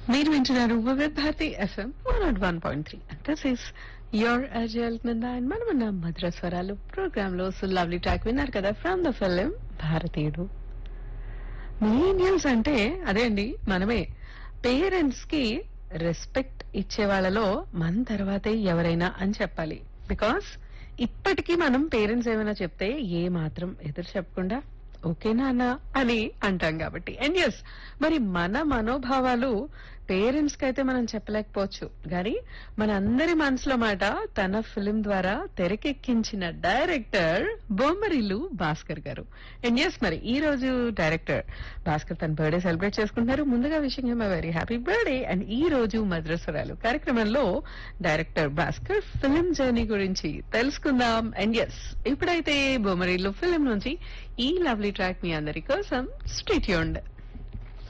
మీరు వింటున్నారు Vividh Bharati FM one naught one point three this is your Ajal Nanda and మనం ఉన్న మధుర స్వరాలు ప్రోగ్రామ్ లో సో లవ్లీ ట్రాక్ విన్నారు కదా from the film Bharateeyudu millennials అంటే అదే అండి మనమే పేరెంట్స్ కి రెస్పెక్ట్ ఇచ్చే వాళ్ళలో మన తర్వాతే ఎవరైనా అని చెప్పాలి బికాస్ ఇప్పటికీ మనం పేరెంట్స్ ఏమైనా చెప్తే ఏ మాత్రం ఎదురు చెప్పకుండా ఓకేనా అన్న అని అంటాం కాబట్టి అండ్ ఎస్ మరి మన మనోభావాలు పేరెంట్స్ కి అయితే మనం చెప్పలేకపోవచ్చు కానీ మన అందరి మనసులో మాట తన ఫిలిం ద్వారా తెరకెక్కించిన డైరెక్టర్ బొమ్మరిల్లు భాస్కర్ గారు అండ్ ఎస్ మరి ఈ రోజు డైరెక్టర్ భాస్కర్ తన బర్త్డే సెలబ్రేట్ చేసుకుంటున్నారు ముందుగా విషయం వెరీ హ్యాపీ బర్త్డే అండ్ ఈ రోజు మద్రస్వరాలు కార్యక్రమంలో డైరెక్టర్ భాస్కర్ ఫిలిం జర్నీ గురించి తెలుసుకుందాం అండ్ ఎస్ ఇప్పుడైతే బొమ్మరిల్లు ఫిలిం నుంచి ఈ లవ్లీ ట్రాక్ మీ అందరి కోసం స్ట్రీట్ యూండ్